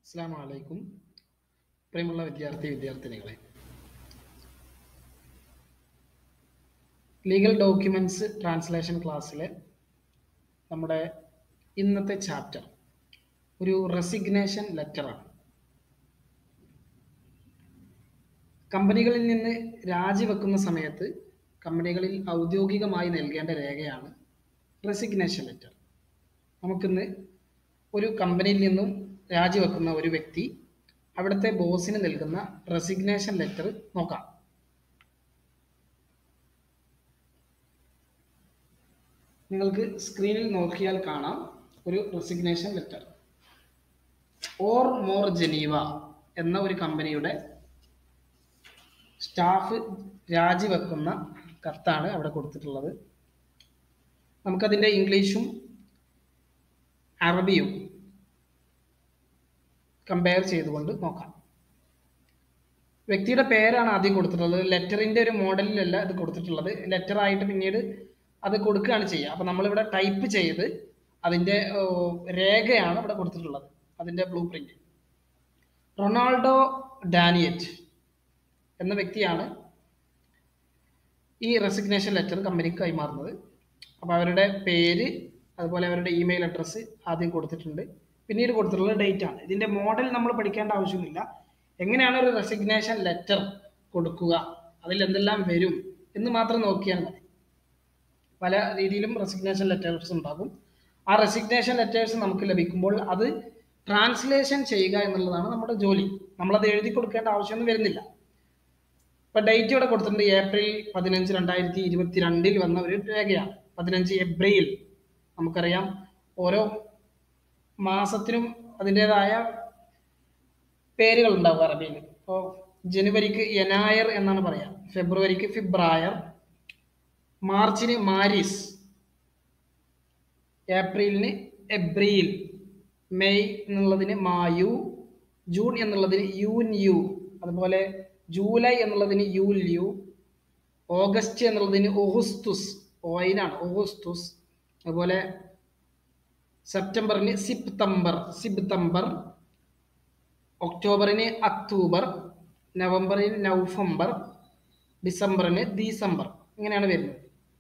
അസ്സാം വലൈക്കും പ്രിയമുള്ള വിദ്യാർത്ഥി വിദ്യാർത്ഥിനികളെ ലീഗൽ ഡോക്യുമെന്റ്സ് ട്രാൻസ്ലേഷൻ ക്ലാസ്സിലെ നമ്മുടെ ഇന്നത്തെ ചാപ്റ്റർ ഒരു റെസിഗ്നേഷൻ ലെറ്ററാണ് കമ്പനികളിൽ നിന്ന് രാജിവെക്കുന്ന സമയത്ത് കമ്പനികളിൽ ഔദ്യോഗികമായി നൽകേണ്ട രേഖയാണ് റെസിഗ്നേഷൻ ലെറ്റർ നമുക്കിന്ന് ഒരു കമ്പനിയിൽ നിന്നും രാജിവെക്കുന്ന ഒരു വ്യക്തി അവിടുത്തെ ബോസിന് നൽകുന്ന റെസിഗ്നേഷൻ ലെറ്റർ നോക്കാം നിങ്ങൾക്ക് സ്ക്രീനിൽ നോക്കിയാൽ കാണാം ഒരു resignation letter Or More Geneva എന്ന ഒരു കമ്പനിയുടെ സ്റ്റാഫ് രാജിവെക്കുന്ന കത്താണ് അവിടെ കൊടുത്തിട്ടുള്ളത് നമുക്കതിൻ്റെ ഇംഗ്ലീഷും അറബിയും കമ്പയർ ചെയ്തുകൊണ്ട് നോക്കാം വ്യക്തിയുടെ പേരാണ് ആദ്യം കൊടുത്തിട്ടുള്ളത് ലെറ്ററിന്റെ ഒരു മോഡലിലല്ല ഇത് കൊടുത്തിട്ടുള്ളത് ലെറ്റർ ആയിട്ട് പിന്നീട് അത് കൊടുക്കുകയാണ് ചെയ്യുക അപ്പൊ നമ്മളിവിടെ ടൈപ്പ് ചെയ്ത് അതിന്റെ ഏർ, രേഖയാണ് ഇവിടെ കൊടുത്തിട്ടുള്ളത് അതിന്റെ ബ്ലൂ പ്രിന്റ് റൊണാൾഡോ ഡാനിയറ്റ് എന്ന വ്യക്തിയാണ് ഈ റെസിഗ്നേഷൻ ലെറ്റർ കമ്പനിക്ക് കൈമാറുന്നത് അപ്പോൾ അവരുടെ പേര് അതുപോലെ അവരുടെ ഇമെയിൽ അഡ്രസ്സ് ആദ്യം കൊടുത്തിട്ടുണ്ട് പിന്നീട് കൊടുത്തിട്ടുള്ള ഡേറ്റ് ആണ് ഇതിന്റെ മോഡൽ നമ്മൾ പഠിക്കേണ്ട ആവശ്യമൊന്നുമില്ല എങ്ങനെയാണ് ഒരു റെസിഗ്നേഷൻ ലെറ്റർ കൊടുക്കുക അതിൽ എന്തെല്ലാം വരും എന്ന് മാത്രം നോക്കിയാൽ മതി പല രീതിയിലും റെസിഗ്നേഷൻ ലെറ്റേഴ്സ് ഉണ്ടാകും ആ റെസിഗ്നേഷൻ ലെറ്റേഴ്സ് നമുക്ക് ലഭിക്കുമ്പോൾ അത് ട്രാൻസ്ലേഷൻ ചെയ്യുക എന്നുള്ളതാണ് നമ്മുടെ ജോലി നമ്മളത് എഴുതി കൊടുക്കേണ്ട ആവശ്യമൊന്നും വരുന്നില്ല ഇപ്പൊ ഡേറ്റ് ഇവിടെ കൊടുത്തിട്ടുണ്ട് ഏപ്രിൽ പതിനഞ്ച് രണ്ടായിരത്തി ഇരുപത്തിരണ്ടിൽ വന്ന ഒരു രേഖയാണ് പതിനഞ്ച് ഏപ്രിൽ നമുക്കറിയാം ഓരോ മാസത്തിനും അതിൻ്റെതായ പേരുകൾ ഉണ്ടാവും അറബിയിൽ ഇപ്പോൾ ജനുവരിക്ക് യനായർ എന്നാണ് പറയാ ഫെബ്രുവരിക്ക് ഫിബ്രായർ മാർച്ചിന് മാരിസ് ഏപ്രിലിന് എബ്രിൽ മെയ് എന്നുള്ളതിന് മായു ജൂൺ എന്നുള്ളതിന് യൂൻ യു അതുപോലെ ജൂലൈ എന്നുള്ളതിന് യൂൽ യു ഓഗസ്റ്റ് എന്നുള്ളതിന് ഓഹുസ്തുസ് ഓയിനാണ് ഓഹുസ്തുസ് അതുപോലെ സെപ്റ്റംബറിന് സിപ്തംബർ സിബ്തംബർ ഒക്ടോബറിന് അക്ടോബർ നവംബറിന് നവംബർ ഡിസംബറിന് ഡിസംബർ ഇങ്ങനെയാണ് വരുന്നത്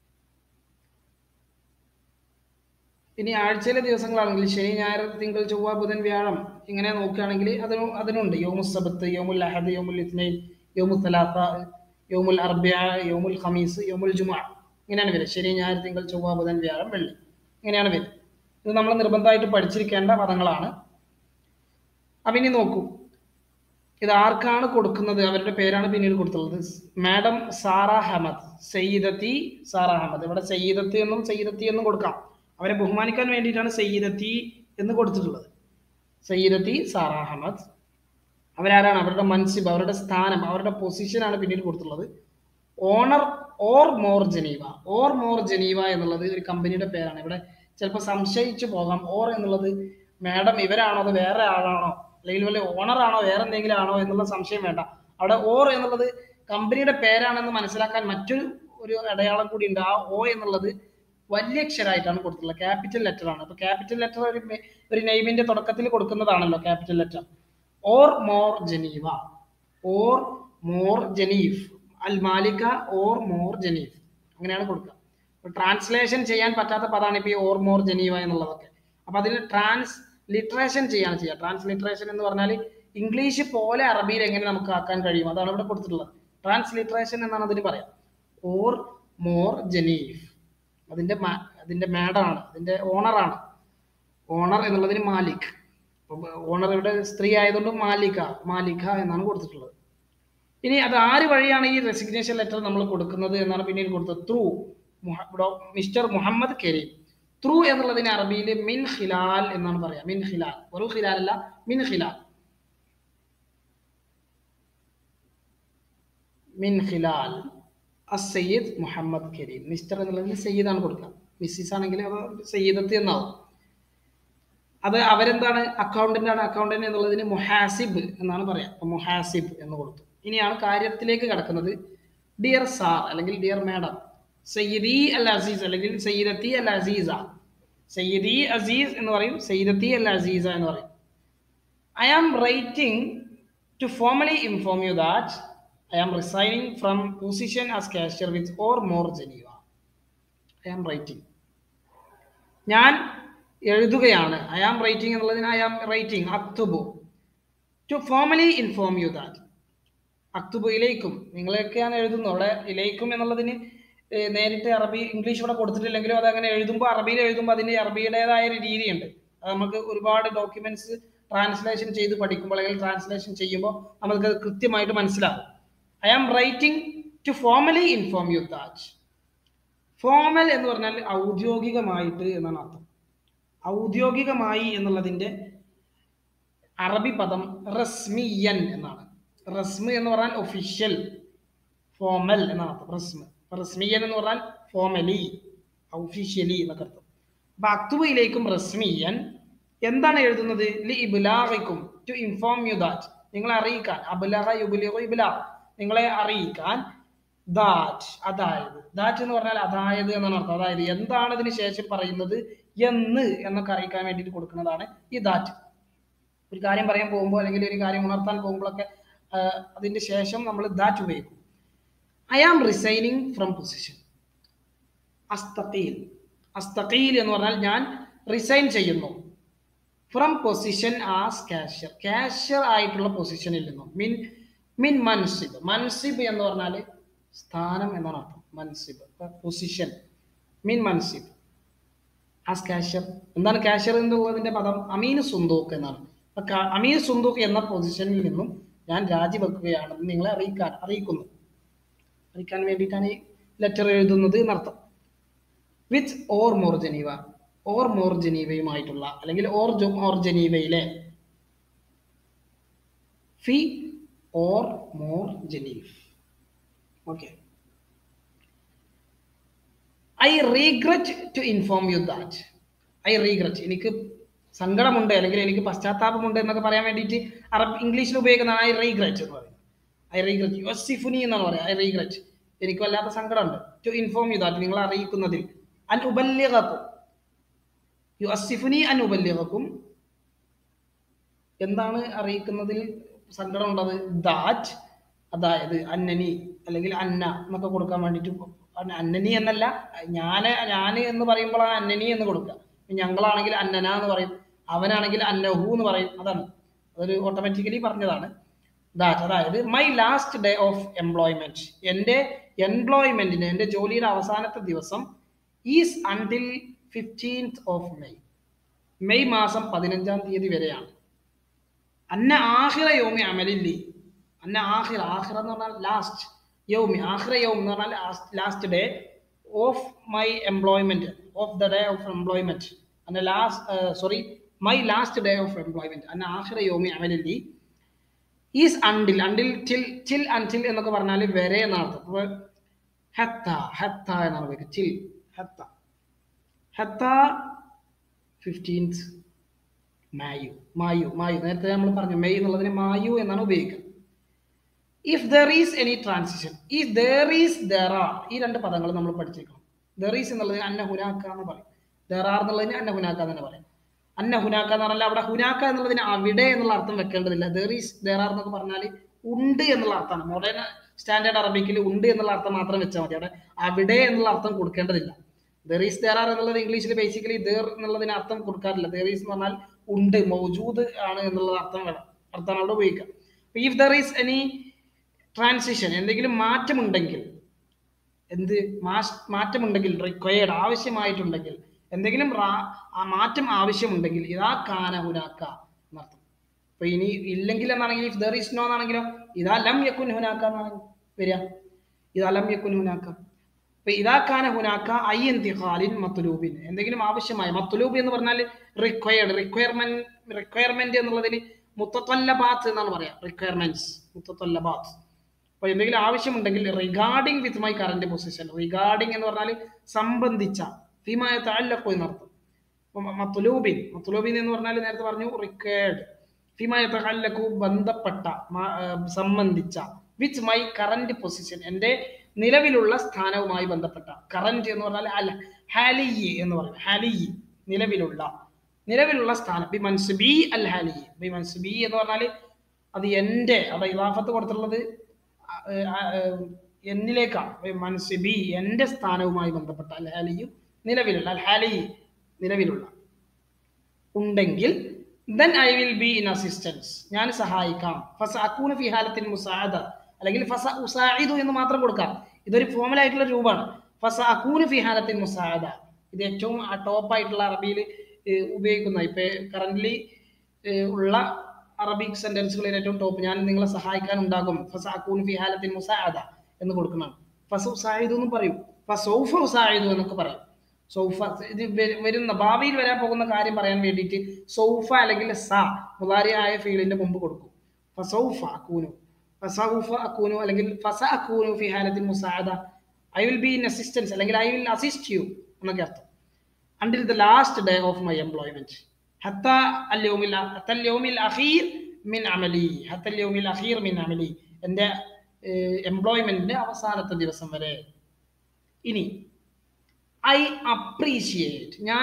ഇനി ആഴ്ചയിലെ ദിവസങ്ങളാണെങ്കിൽ ശനി ഞായർ തിങ്കൾ ചൊവ്വ ബുധൻ വ്യാഴം ഇങ്ങനെ നോക്കുകയാണെങ്കിൽ അതിന് അതിനുണ്ട് യോമുൽ സബത്ത് യോമുൽ അഹദ് യോമുൽ ഇത്നൈൻ യോമുൽ തലാത്ത യോമുൽ അർബ്യ യോമുൽ ഖമീസ് യോമുൽ ജുമാ ഇങ്ങനെയാണ് വരിക ശനി ഞായർ തിങ്കൾ ചൊവ്വ ബുധൻ വ്യാഴം വെള്ളി ഇങ്ങനെയാണ് വരിക ഇത് നമ്മൾ നിർബന്ധമായിട്ട് പഠിച്ചിരിക്കേണ്ട പദങ്ങളാണ് അപ്പൊ ഇനി നോക്കൂ ഇത് ആർക്കാണ് കൊടുക്കുന്നത് അവരുടെ പേരാണ് പിന്നീട് കൊടുത്തുള്ളത് മാഡം സാറ അഹമ്മദ് സയ്യിദത്തി സാറ അഹമ്മദ് ഇവിടെ സയ്യിദത്തി എന്നും സയ്യിദത്തി എന്നും കൊടുക്കാം അവരെ ബഹുമാനിക്കാൻ വേണ്ടിയിട്ടാണ് സയ്യിദത്തി എന്ന് കൊടുത്തിട്ടുള്ളത് സയ്യിദത്തി സാറ അഹമ്മദ് അവരാരാണ് അവരുടെ മൻസിബ് അവരുടെ സ്ഥാനം അവരുടെ പൊസിഷനാണ് പിന്നീട് കൊടുത്തിട്ടുള്ളത് owner Or More Geneva Or More Geneva എന്നുള്ളത് ഒരു കമ്പനിയുടെ പേരാണ് ഇവിടെ ചിലപ്പോൾ സംശയിച്ചു പോകാം ഓർ എന്നുള്ളത് മാഡം ഇവരാണോ അത് വേറെ ആളാണോ അല്ലെങ്കിൽ വല്ല ഓണർ ആണോ വേറെ എന്തെങ്കിലും ആണോ എന്നുള്ള സംശയം വേണ്ട അവിടെ ഓർ എന്നുള്ളത് കമ്പനിയുടെ പേരാണെന്ന് മനസ്സിലാക്കാൻ മറ്റൊരു ഒരു അടയാളം കൂടി ഉണ്ട് ആ ഓ എന്നുള്ളത് വലിയ അക്ഷരമായിട്ടാണ് കൊടുത്തിട്ടുള്ളത് ക്യാപിറ്റൽ ലെറ്റർ ആണ് അപ്പൊ ക്യാപിറ്റൽ ലെറ്റർ ഒരു മെ- ഒരു നെയ്മിന്റെ തുടക്കത്തിൽ കൊടുക്കുന്നതാണല്ലോ capital letter Or More Geneva Or more ജനീഫ് അൽ മാലിക ഓർ മോർ ജനീഫ് അങ്ങനെയാണ് കൊടുക്കുക ട്രാൻസ്ലേഷൻ ചെയ്യാൻ പറ്റാത്ത പദമാണ് ഇപ്പൊ ഈ ഓർ മോർ ജനീവ എന്നുള്ളതൊക്കെ അപ്പൊ അതിന് ട്രാൻസ് ലിറ്ററേഷൻ ചെയ്യാണ് ചെയ്യുക ട്രാൻസ്ലിറ്ററേഷൻ എന്ന് പറഞ്ഞാൽ ഇംഗ്ലീഷ് പോലെ അറബിയിൽ എങ്ങനെ നമുക്ക് ആക്കാൻ കഴിയും അതാണ് ഇവിടെ കൊടുത്തിട്ടുള്ളത് ട്രാൻസ്ലിറ്ററേഷൻ എന്നാണ് അതിന് പറയാം ഓർ മോർ ജനീഫ് അതിന്റെ മാ- അതിന്റെ മാഡമാണ് അതിന്റെ ഓണറാണ് ഓണർ എന്നുള്ളതിന് മാലിക് ഓണർ ഇവിടെ സ്ത്രീ ആയതുകൊണ്ട് മാലിക മാലിക എന്നാണ് കൊടുത്തിട്ടുള്ളത് ഇനി അത് ആര് വഴിയാണ് ഈ റെസിഗ്നേഷൻ ലെറ്റർ നമ്മൾ കൊടുക്കുന്നത് എന്നാണ് പിന്നീട് കൊടുത്തത് through Mister Muhammad Kareem through എന്നുള്ളതിന് അറബിയിൽ മിൻ ഖിലാൽ എന്നാണ് പറയാ മിൻ ഖിലാൽ ഒരു ഖിലാൽ അല്ല മിൻ ഖിലാൽ മിൻ ഖിലാൽ അസയ്യിദ് മുഹമ്മദ് കരീം മിസ്റ്റർ എന്നുള്ളതിന് സയ്യിദാണ് കൊടുക്കുക മിസ്സിസ് ആണെങ്കിൽ അത് സയ്യിദത്ത് എന്നാവും അത് അവരെന്താണ് അക്കൗണ്ടന്റ് ആണ് അക്കൗണ്ടന്റ് എന്നുള്ളതിന് മുഹാസിബ് എന്നാണ് പറയാ അപ്പൊ മുഹാസിബ് എന്ന് കൊടുത്തു ഇനിയാണ് കാര്യത്തിലേക്ക് കടക്കുന്നത് ഡിയർ സാർ അല്ലെങ്കിൽ ഡിയർ മാഡം സയ്യിദി അൽ അസീസ് അല്ലെങ്കിൽ സയ്യിദത്തി അൽ അസീസ സയ്യിദി അസീസ് എന്ന് പറയും സയ്യിദത്തി അൽ അസീസ എന്ന് പറയും I am writing to formally inform you that I am resigning from position as cashier with Or More Geneva I am writing ഞാൻ എഴുതുകയാണ് ഐ ആം റൈറ്റിംഗ് എന്നുള്ളതിന് ഐ ആം റൈറ്റിംഗ് അക്തുബു to formally inform you that അക്തുബു ഇലേക്കും നിങ്ങളൊക്കെയാണ് എഴുതുന്നത് അവിടെ ഇലേക്കും എന്നുള്ളതിന് ഏർ നേരിട്ട് അറബി ഇംഗ്ലീഷ് ഇവിടെ കൊടുത്തിട്ടില്ലെങ്കിലും അത് അങ്ങനെ എഴുതുമ്പോൾ അറബിയിൽ എഴുതുമ്പോൾ അതിന് അറബിയുടേതായ ഒരു രീതിയുണ്ട് അത് നമുക്ക് ഒരുപാട് ഡോക്യുമെന്റ്സ് ട്രാൻസ്ലേഷൻ ചെയ്ത് പഠിക്കുമ്പോൾ അല്ലെങ്കിൽ ട്രാൻസ്ലേഷൻ ചെയ്യുമ്പോൾ നമുക്ക് അത് കൃത്യമായിട്ട് മനസ്സിലാവും I am writing to formally inform you that formal എന്ന് പറഞ്ഞാൽ ഔദ്യോഗികമായിട്ട് എന്നാണ് അർത്ഥം ഔദ്യോഗികമായി എന്നുള്ളതിന്റെ അറബി പദം റസ്മിയൻ എന്നാണ് റസ്മ് എന്ന് പറഞ്ഞാൽ ഒഫീഷ്യൽ ഫോമൽ എന്നാണ് അർത്ഥം റസ്മ് റസ്മിയൻ എന്ന് പറഞ്ഞാൽ ഫോമലി ഒഫീഷ്യലി എന്നൊക്കെ അർത്ഥം അപ്പൊ അക്തുബയിലേക്കും റസ്മിയൻ എന്താണ് എഴുതുന്നത് ലി ഇബുലാഹിക്കും ടു ഇൻഫോം യു ദാറ്റ് നിങ്ങളെ അറിയിക്കാൻ അബുലഹ യുബുലിഹു ഇബുലാഹ് നിങ്ങളെ അറിയിക്കാൻ ദാറ്റ് അതായത് ദാറ്റ് എന്ന് പറഞ്ഞാൽ അതായത് എന്നാണ് അർത്ഥം അതായത് എന്താണ് ഇതിന് ശേഷം പറയുന്നത് എന്ന് എന്നൊക്കെ അറിയിക്കാൻ വേണ്ടിയിട്ട് കൊടുക്കുന്നതാണ് ഈ ദാറ്റ് ഒരു കാര്യം പറയാൻ പോകുമ്പോൾ അല്ലെങ്കിൽ ഒരു കാര്യം ഉണർത്താൻ പോകുമ്പോഴൊക്കെ ആഹ് അതിന്റെ ശേഷം നമ്മൾ ദാറ്റ് ഉപയോഗിക്കും I am resigning from position അസ്തഖീൽ അസ്തഖീൽ എന്ന് പറഞ്ഞാൽ ഞാൻ റിസൈൻ ചെയ്യുന്നു from position as cashier cashier ആയിട്ടുള്ള പൊസിഷനിൽ നിന്നും മിൻ മിൻ മൻസിബ് മൻസിബ് എന്ന് പറഞ്ഞാൽ സ്ഥാനം എന്നാണ് അർത്ഥം മൻസിബ് പൊസിഷൻ മിൻ മൻസിബ് ആസ് കാഷ്യർ എന്താണ് കാഷ്യർ എന്നുള്ളതിന്റെ പദം അമീൻ സുന്ദൂക്ക് എന്നാണ് അപ്പൊ ക- അമീൻ സുന്ദൂക്ക് എന്ന പൊസിഷനിൽ നിന്നും ഞാൻ രാജിവെക്കുകയാണെന്ന് നിങ്ങളെ അറിയിക്കാൻ അറിയിക്കുന്നു അറിയിക്കാൻ വേണ്ടിയിട്ടാണ് ഈ ലെറ്റർ എഴുതുന്നത് എന്നർത്ഥം with Or More Geneva Or More ജനീവയുമായിട്ടുള്ള അല്ലെങ്കിൽ ഓർ ജോ ഓർ ജനീവയിലെ ഫി or More Geneva okay I regret to inform you that I regret എനിക്ക് സങ്കടമുണ്ട് അല്ലെങ്കിൽ എനിക്ക് പശ്ചാത്താപമുണ്ട് എന്നൊക്കെ പറയാൻ വേണ്ടിയിട്ട് അറബ് ഇംഗ്ലീഷിൽ ഉപയോഗിക്കുന്ന ഐ റീഗ്രറ്റ് എന്ന് പറയും ഐ റീഗ്രറ്റ് യുസിഫുനി എന്നാണ് പറയുക ഐ റീഗ്രറ്റ് എനിക്ക് വല്ലാത്ത സങ്കടമുണ്ട് ടു ഇൻഫോം യു ദാറ്റ് നിങ്ങളെ അറിയിക്കുന്നതിൽ അൻ ഉപല്യകക്കും യു അസിഫുനി അൻ ഉപല്യകക്കും എന്താണ് അറിയിക്കുന്നതിൽ സങ്കടം ഉള്ളത് ദാറ്റ് അതായത് അന്നനി അല്ലെങ്കിൽ അന്ന എന്നൊക്കെ കൊടുക്കാൻ വേണ്ടിയിട്ട് അന്ന- അന്നനി എന്നല്ല ഞാന് ഞാന് എന്ന് പറയുമ്പോഴാണ് അന്നനി എന്ന് കൊടുക്കുക ഇപ്പൊ ഞങ്ങളാണെങ്കിൽ അന്നന എന്ന് പറയും അവനാണെങ്കിൽ അന്നഹു എന്ന് പറയും അതാണ് അതൊരു ഓട്ടോമാറ്റിക്കലി പറഞ്ഞതാണ് ദാറ്റ് അതായത് my last day of employment എൻ്റെ എംപ്ലോയ്മെന്റിന് എൻ്റെ ജോലിയുടെ അവസാനത്തെ ദിവസം is until fifteenth of May May മാസം പതിനഞ്ചാം തീയതി വരെയാണ് അന്ന ആഹിറ യോമി അമലില്ലി അന്ന ആഹിറ ആഹിറ എന്ന് പറഞ്ഞാൽ ലാസ്റ്റ് യൗമി ആഹിറ യൗം എന്ന് പറഞ്ഞാൽ last day of my employment of the day of employment അന്ന last sorry my last day of employment അന്ന ആഹിറ യോമി അമലില്ലി is until until till till until എന്നൊക്കെ പറഞ്ഞാൽ വരെ എന്നാണ് അർത്ഥം അപ്പോൾ ഹത്ത ഹത്ത എന്നാണ് ഉപയോഗിക്കുക ടിൽ ഹത്ത ഹത്ത ഫിഫ്റ്റീൻത്ത് മായു മായു മായു നേരത്തെ നമ്മൾ പറഞ്ഞു മെയ് എന്നുള്ളതിന് മായു എന്നാണ് ഉപയോഗിക്കുക if there is any transition ഈ ദർ ഈസ് ദർ ആർ ഈ രണ്ട് പദങ്ങൾ നമ്മൾ പഠിച്ചേക്കണം ദർ ഈസ് എന്നുള്ളതിന് അന്ന ഹുനാക്ക എന്ന് പറയും ദർ ആർ എന്നുള്ളതിന് അന്ന ഹുനാക്ക എന്ന് തന്നെ പറയും അന്ന ഹുനാക്ക എന്ന് പറഞ്ഞാൽ അവിടെ ഹുനാക്ക എന്നുള്ളതിന് അവിടെ എന്നുള്ള അർത്ഥം വെക്കേണ്ടതില്ല ദർ ഈസ് ദർ ആർ എന്നൊക്കെ പറഞ്ഞാൽ ഉണ്ട് എന്നുള്ള അർത്ഥമാണ് മോഡേൺ സ്റ്റാൻഡേർഡ് അറബിക്കിൽ ഉണ്ട് എന്നുള്ള അർത്ഥം മാത്രം വെച്ചാൽ മതി അവിടെ അവിടെ എന്നുള്ള അർത്ഥം കൊടുക്കേണ്ടതില്ല ദർ ഈസ് ദർ ആർ എന്നുള്ളത് ഇംഗ്ലീഷിൽ ബേസിക്കലി ദർ എന്നുള്ളതിന് അർത്ഥം കൊടുക്കാറില്ല ദർ ഈസ് എന്ന് പറഞ്ഞാൽ ഉണ്ട് മൗജൂദ് ആണ് എന്നുള്ള അർത്ഥം വേണം അർത്ഥമാണ് അവിടെ ഉപയോഗിക്കുക if there is any transition എന്തെങ്കിലും മാറ്റമുണ്ടെങ്കിൽ എന്ത് മാസ് മാറ്റമുണ്ടെങ്കിൽ റിക്വയർഡ് ആവശ്യമായിട്ടുണ്ടെങ്കിൽ എന്തെങ്കിലും റാ- ആ മാറ്റം ആവശ്യമുണ്ടെങ്കിൽ ഇതാ കാന ഹുനാക്ക എന്നർത്ഥം അപ്പൊ ഇനി ഇല്ലെങ്കിൽ എന്നാണെങ്കിൽ ഇഫ് ദർ ഈസ് നോ എന്നാണെങ്കിലോ ഇതാ ലം യക്കുൻ ഹുനാക്ക എന്നാണ് വരിക ഇതാ ലം യക്കുൻ ഹുനാക്ക അപ്പൊ ഇതാ കാന ഹുനാക്ക ഐ എന്തിഹാലിൻ മത്തുലൂബിൻ എന്തെങ്കിലും ആവശ്യമായ മത്തുലൂബ് എന്ന് പറഞ്ഞാൽ റിക്വയർഡ് റിക്വയർമെന്റ് റിക്വയർമെന്റ് എന്നുള്ളതിന് മുത്തത്തൊല്ലബാത്ത് എന്നാണ് പറയാ റിക്വയർമെന്റ്സ് മുത്തത്തൊല്ലബാത്ത് അപ്പൊ എന്തെങ്കിലും ആവശ്യമുണ്ടെങ്കിൽ regarding with my current position regarding എന്ന് പറഞ്ഞാൽ സംബന്ധിച്ച ഫീമായ താഴലക്കോ എന്നർത്ഥം അപ്പൊ മ- മത്തുലൂബിൻ മത്തുലൂബിൻ എന്ന് പറഞ്ഞാൽ നേരത്തെ പറഞ്ഞു റിക്വയർഡ് ഫീമായ തഹല്ലക്കു ബന്ധപ്പെട്ട മ- ആ, സംബന്ധിച്ച വിത്ത് മൈ കറന്റ് പൊസിഷൻ എൻ്റെ നിലവിലുള്ള സ്ഥാനവുമായി ബന്ധപ്പെട്ട കറന്റ് എന്ന് പറഞ്ഞാൽ അല്ല ഹാലി എന്ന് പറയും ഹാലി നിലവിലുള്ള നിലവിലുള്ള സ്ഥാനം ബി മൻസുബി അൽ ഹാലി ബി മൻസുബി എന്ന് പറഞ്ഞാൽ അത് എൻ്റെ അത് ഇലാഫത്ത് കൊടുത്തിട്ടുള്ളത് ആ, ആ, ആ, എന്നിലേക്കാണ് ബി മൻസുബി എൻ്റെ സ്ഥാനവുമായി ബന്ധപ്പെട്ട അൽ ഹാലിയു നിലവിലുള്ള അൽ ഹാലി നിലവിലുള്ള ഉണ്ടെങ്കിൽ then I will be in assistance ഞാൻ സഹായിക്കാം ഫസ അക്കൂന ഫി ഹാലത്തിൻ മുസാദ അല്ലെങ്കിൽ ഫസ ഉസായിദു എന്ന് മാത്രം കൊടുക്കാം ഇതൊരു ഫോമൽ ആയിട്ടുള്ള രൂപമാണ് ഫസ അക്കൂന ഫി ഹാലത്തിൻ മുസാദ ഇത് ഏറ്റവും ടോപ്പ് ആയിട്ടുള്ള അറബിയിൽ ഉപയോഗിക്കുന്ന ഇപ്പൊ കറന്റ്ലി ഉള്ള അറബിക് സെന്റൻസുകളിൽ ഏറ്റവും ടോപ്പ് ഞാൻ നിങ്ങളെ സഹായിക്കാൻ ഉണ്ടാകും ഫസ അക്കൂന ഫി ഹാലത്തിൻ മുസാദ എന്ന് കൊടുക്കുന്നതാണ് ഫസ ഉസായിദു എന്നും പറയും ഫസൗഫ ഉസായിദു എന്നൊക്കെ പറയും സൗഫ ഇത് വ- വരുന്ന ഭാവിയിൽ വരാൻ പോകുന്ന കാര്യം പറയാൻ വേണ്ടിയിട്ട് സൗഫ അല്ലെങ്കിൽ സ മുതാരിയായ ഫീലിന്റെ മുമ്പ് കൊടുക്കും ഫസൗഫ അക്കൂനു ഫസൗഫ അക്കൂനു അല്ലെങ്കിൽ ഫസ അക്കൂനു ഫി ഹാലത്തിൽ മുസാദ I will be in assistance അല്ലെങ്കിൽ ഐ വിൽ അസിസ്റ്റ് യു എന്നൊക്കെ അർത്ഥം until the last day of my employment حتى اليوم الأ- حتى اليوم الأخير من عملي حتى اليوم الأخير من عملي എൻ്റെ എംപ്ലോയ്മെന്റിന്റെ അവസാനത്തെ ദിവസം വരെ ഇനി ഐ അപ്രീഷിയേറ്റ് ഞാൻ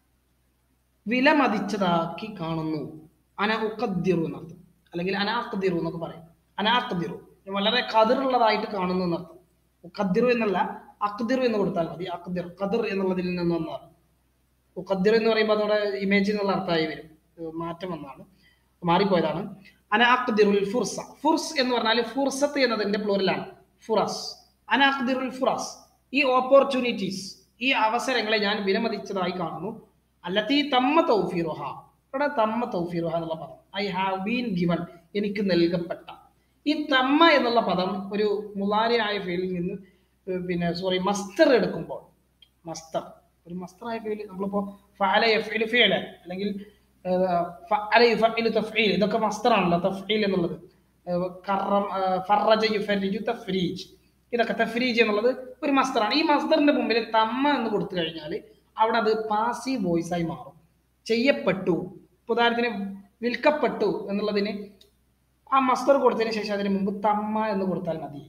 വിലമതിച്ചതാക്കി കാണുന്നു അന ഉക്കദ്ദിറു എന്നർത്ഥം അല്ലെങ്കിൽ അനാഖദിറു എന്നൊക്കെ പറയും അനാഖദിറു വളരെ കതിറുള്ളതായിട്ട് കാണുന്നു എന്നർത്ഥം ഉക്കദ്ദിറു എന്നല്ല അക്ദിറു എന്ന് കൊടുത്താൽ മതി അക്ദിർ ഖദർ എന്നുള്ളതിൽ നിന്ന് വന്നതാണ് ഉഖദ്ദിർ എന്ന് പറയുമ്പോൾ അതോടെ ഇമേജ് എന്നുള്ള അർത്ഥമായി വരും ഇത് മാറ്റം വന്നാണ് മാറിപ്പോയതാണ് അനാഖ്ദിറുൽ ഫുർസ ഫുർസ് എന്ന് പറഞ്ഞാൽ ഫുർസത്ത് എന്നതിന്റെ പ്ലൂറലാണ് ഫുറസ് അനാഖ്ദിറുൽ ഫുറസ് ഈ ഓപ്പർച്യൂണിറ്റീസ് ഈ അവസരങ്ങളെ ഞാൻ വിലമതിച്ചതായി കാണുന്നു അല്ലത്തി തമ്മ തൗഫീറുഹ ഇവിടെ തമ്മ തൗഫീറുഹ എന്നുള്ള പദം ഐ ഹാവ് ബീൻ ഗിവൺ എനിക്ക് നൽകപ്പെട്ട ഈ തമ്മ എന്നുള്ള പദം ഒരു മുലാരിയായ ഫീലിൽ നിന്ന് ഏർ പിന്നെ സോറി മസ്തർ എടുക്കുമ്പോൾ മസ്തർ ഒരു മസ്തറായ ഫീൽ നമ്മളിപ്പോ ഫഅല യഫ്ഇലു ഫിഅല അല്ലെങ്കിൽ ഏർ, ഫഅല യുഫഇലു തഫ്ഈൽ ഇതൊക്കെ മസ്തറാണല്ലോ തഫ്ഈൽ എന്നുള്ളത് ഏർ, കറം ഏർ, ഫറജ യുഫരിജു തഫ്രീജ് ഇതൊക്കെ തഫ്രീജ് എന്നുള്ളത് ഒരു മസ്തറാണ് ഈ മസ്തറിന്റെ മുമ്പിൽ തമ്മ എന്ന് കൊടുത്തു കഴിഞ്ഞാൽ അവിടെ അത് പാസീവ് വോയിസ് ആയി മാറും ചെയ്യപ്പെട്ടു ഇപ്പൊ ഉദാഹരണത്തിന് വിൽക്കപ്പെട്ടു എന്നുള്ളതിന് ആ മസ്തർ കൊടുത്തതിന് ശേഷം അതിന് മുമ്പ് തമ്മ എന്ന് കൊടുത്താൽ മതി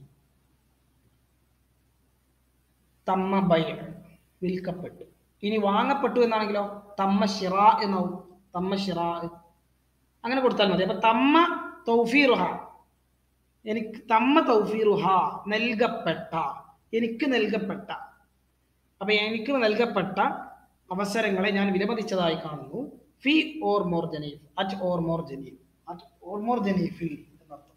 തമ്മ ബൈ വിൽക്കപ്പെട്ടു ഇനി വാങ്ങപ്പെട്ടു എന്നാണെങ്കിലോ തമ്മ ഷിറ എന്നാവും തമ്മ ഷിറ അങ്ങനെ കൊടുത്താൽ മതി അപ്പൊ തമ്മ തൗഫീറുഹ എനിക്ക് തമ്മ തൗഫീറുഹ നൽകപ്പെട്ട എനിക്ക് നൽകപ്പെട്ട അപ്പൊ എനിക്ക് നൽകപ്പെട്ട അവസരങ്ങളെ ഞാൻ വിലമതിച്ചതായി കാണുന്നു ഫി ഓർ മോർ ജനീഫ് അറ്റ് ഓർ മോർ ജനീഫ് അറ്റ് ഓർ മോർ ജനീഫിൽ എന്നർത്ഥം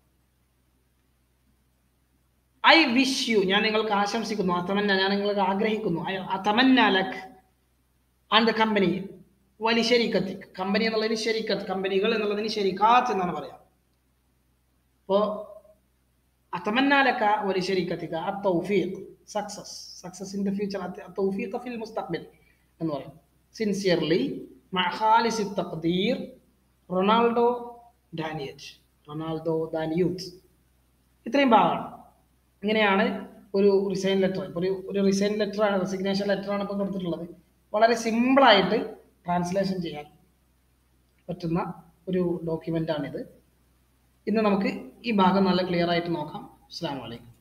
ഐ വിഷ് യു ഞാൻ നിങ്ങൾക്ക് ആശംസിക്കുന്നു അതമന്ന ഞാൻ നിങ്ങൾക്ക് ആഗ്രഹിക്കുന്നു അതമന്ന ലക് ആൻഡ് ദ കമ്പനി വലി ശരിക്കത്തി കമ്പനി എന്നുള്ളതിന് ശരിക്കത്ത് കമ്പനികൾ എന്നുള്ളതിന് ശരിക്കാത്ത് എന്നാണ് പറയാം അപ്പോ അത്തമന്നാലക്ക വലി ശരിക്കത്തിക്ക ആ തൗഫീഖ് success success in the future തൗഫീഖ് ഫിൽ മുസ്തഖ്ബിൽ എന്ന് പറയും സിൻസിയർലി മഹാലിസി തഖ്ദീർ റൊണാൾഡോ ഡാനിയറ്റ് റൊണാൾഡോ ദാനിയൂത്ത് ഇത്രയും ഭാഗമാണ് ഇങ്ങനെയാണ് ഒരു റിസൈൻ ലെറ്റർ ഇപ്പോൾ ഒരു ഒരു റിസൈൻ ലെറ്റർ ആണ് റെസിഗ്നേഷൻ ലെറ്റർ ആണ് ഇപ്പോൾ കൊടുത്തിട്ടുള്ളത് വളരെ സിമ്പിളായിട്ട് ട്രാൻസ്ലേഷൻ ചെയ്യാൻ പറ്റുന്ന ഒരു ഡോക്യുമെൻ്റ് ആണിത് ഇന്ന് നമുക്ക് ഈ ഭാഗം നല്ല ക്ലിയർ ആയിട്ട് നോക്കാം അസ്സാം വലൈക്കും